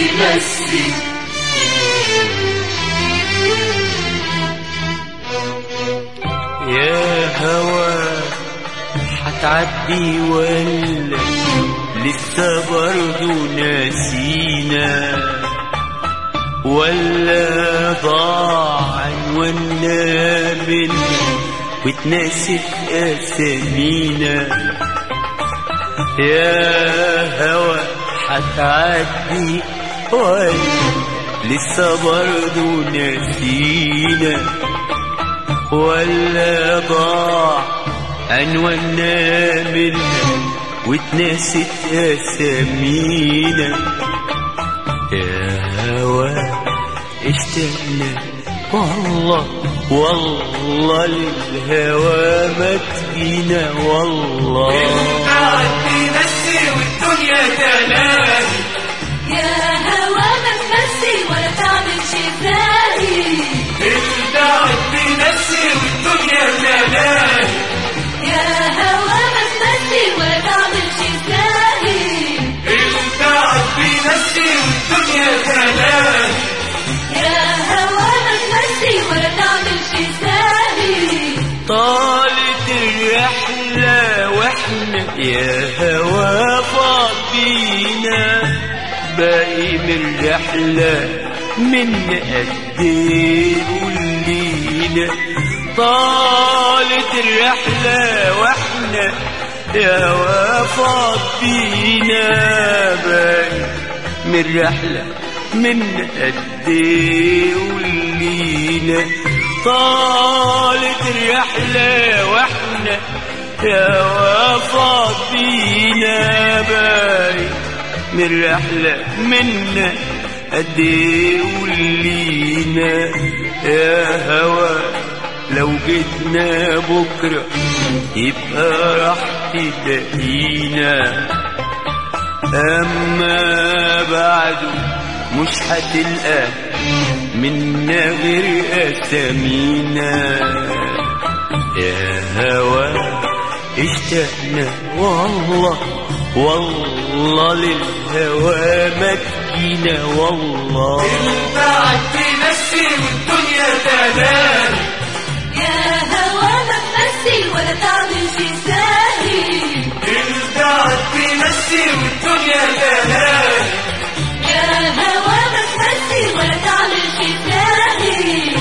تمثل يا هوا هتعدي ولا لسه برضو ناسينا ولا ضاع عنواننا منا واتنست اسامينا يا هوا هتعدي ولا لسه برضو ناسينا ولا ضاع عنواننا منا واتنست اسامينا يا هوا اشتقنا والله والله للهوى ما تجينا والله بعد تمثل والدنيا تلاهي يا هوا ما تمثل ولا تعمل شي ثاني البعد تمثل والدنيا تلاهي يا هوا ما تمثل ولا تعمل شي ثاني البعد تمثل والدنيا تلاهي يا هوا ما تمثل ولا تعمل شي ثاني طالت الرحلة واحنا يا هوا فاضينا باقي من الرحلة من قد ايه قولينا طالت الرحلة واحنا يا هوا فاضينا باقي من الرحلة من قد ايه قولينا طالت الرحلة واحنا يا وفاض بينا باي من رحلة منا قد ايه قولينا يا هوا لو جيتنا بكرة يبقى راح تلاقينا أما بعده مش هتلقى منا غير أسامينا يا هوا اشتقنا والله والله للهوى ما تجينا والله البعد تمثل والدنيا تلاهي يا هوا ما تمثل ولا تعمل شي ثاني البعد تمثل والدنيا تلاهي يا هوا ما تمثل ولا تعمل شي ثاني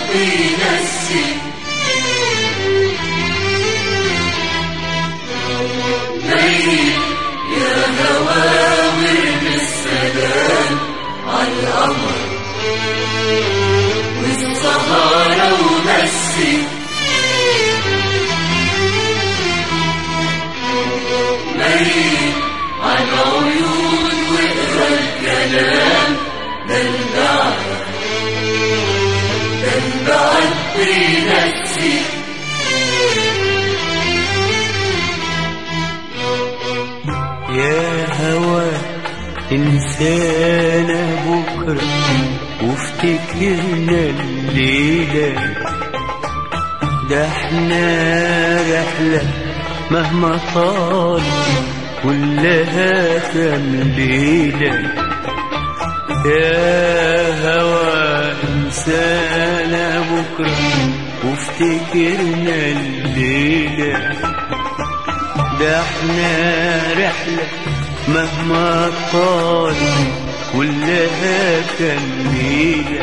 بينسي ميل يا هوا ورد السلام على القمر والسهارة ومسي ميل على العيون واقرا الكلام ده البعد ده البعد بينسي يا هوى انسانا بكرة وافتكرنا الليلة ده احنا رحلة مهما طال كلها كام ليلة يا هوى انسانا بكرة وافتكرنا الليلة ده احنا رحلة مهما طال كلها كمية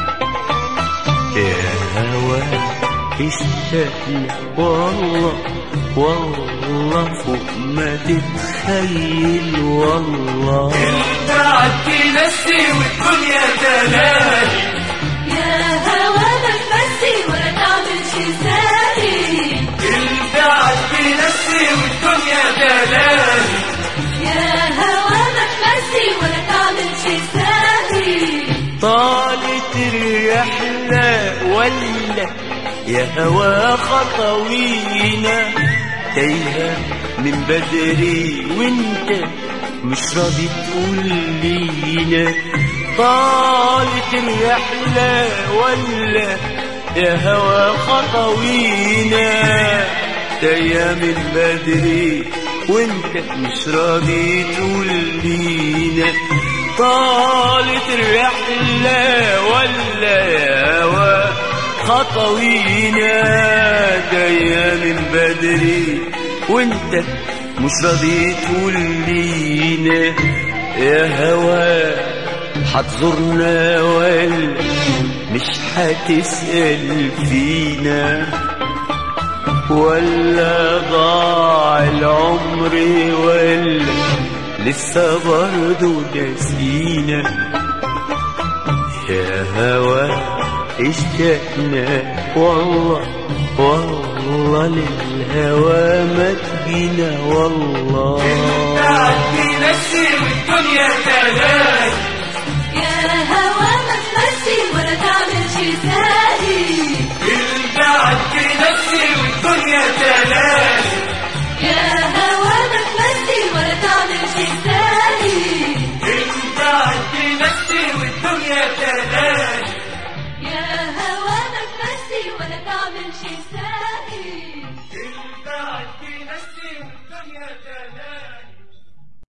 يا هوا اشتقنا والله والله فوق ما تتخيل والله البعد بينسي والدنيا تلاهي يا هوا ما تمسي ولا تعمل شي ساهي البعد بينسي والدنيا تلاهي يا هوا ما تمسي ولا تعمل شي ساهي طالت الرحلة ولا يا هوا خطوينا تايهة من بدري وانت مش راضي تقول لينا طالت الرحلة ولا يا هوا خطوينا تايهة من بدري وانت مش راضي تقول لينا طالت الرحلة ولا يا هوا خطوينا جاية من بدري وانت مش راضي تقول لينا يا هوا هتزورنا ولا مش هتسأل فينا ولا ضاع العمر ولا لسه برضه ناسينا يا هوا اشتقنا والله والله للهوى ما تجينا والله البعد بينسي والدنيا تلاهي يا هوا ما تمسي ولا تعمل شي ساهي البعد بينسي والدنيا تلاهي يا هوا ما تمسي ولا تعمل شي ساهي البعد بينسي والدنيا تلاهي يا هوا ما تمسي ولا تعمل شي ساهي البعد